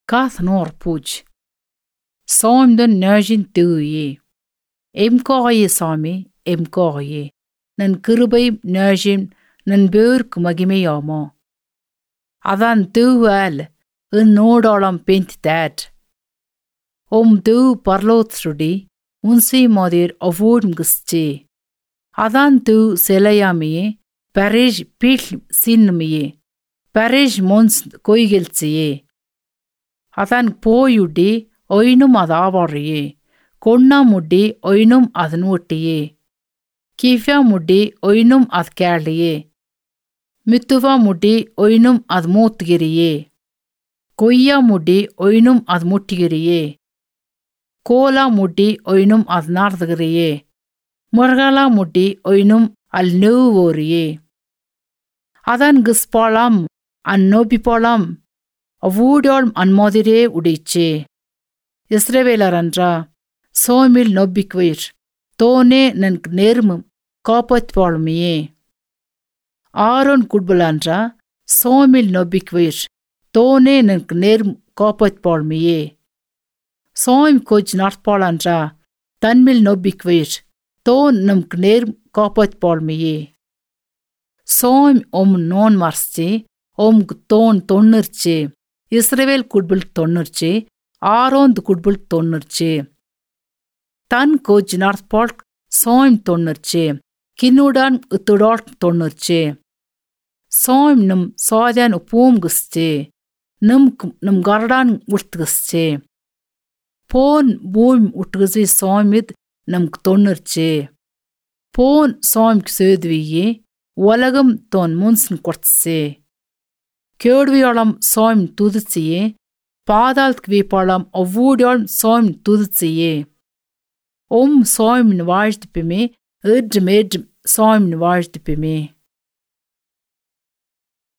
Kath nor puj. Saim den nöjin tuye. Em koye sami, em koye. Nan கிருபை நöjin nan börk மகிமையாமோ. அதான் தூவால் நோடாளம் பெண்ட் தேட். Om du parlotrudi, unsi modir avurm gusche. Adan du selayamiye, Paris pil sinmiye. Paris mons koigeltsiye. Adan போயுடி ஒயினும் அதாவாரியே கொன்னா முடி ஒயினும் அதன் ஒட்டியே கீஃப்யா முடி ஒயினும் அது கேளியே மித்துவா முடி ஒயினும் அது மூத்துகிறியே கொய்யா முடி ஒயினும் அது முட்டுகிறியே கோலா முடி ஒயினும் அது நார்துகிறியே முருகலா முடி ஒயினும் அல் நெவ்வோரியே அதான் கிஸ்பாலாம் அந்நோபிப்பாலாம் அவ்வூடோள் அன்மாதிரே உடைச்சே இஸ்ரவேலரன்ற சோமில் நொப்பிக்குயிர் தோனே நன்கு நேர்மும் காப்பத்பாளுமையே ஆரோன் குட்பலன்ற சோமில் நொப்பிக்குயிர் தோனே நன்கு நேர்ம் காப்பத்பாளுமையே சோம் கொஜ் நாட்பாளன்ற தன்மில் நொப்பிக்குயிர் தோன் நம்க்கு நேர்ம் காப்பத்பாளுமையே சோம் ஒம் நோன் மர்ச்சி ஒம்கு தோன் தொன்னிர்ச்சி இஸ்ரவேல் குட்புல் தொன்னிர்ச்சி ஆரோந்து குட்புல் தொன்னிர்ச்சி தன் கோச் நார்பால் சோம் தொன்னிர்ச்சி கின்னுடான் இத்துடால் தொன்னிர்ச்சி சோம் நம் சாதான் பூம் குஸ்ச்சி நம் நம் கரடான் உட்குஸ்ச்சி போன் பூம் உட்குசி சோமித் நம்க்கு தொன்னிர்ச்சி போன் சோம்க்கு சேதுவியே உலகம் தோன் முன்சன் கொட்சே கேடுவியாளம் சோம் துதிச்சியே பாதாள்க்கு வீப்பாளம் அவ்வூடியாளம் சோம் துதிச்சியே ஒம் சோமின் வாழ்த்துப்பிமே ஏற்றும் ஏற்றும் சோமின் வாழ்த்துப்பிமே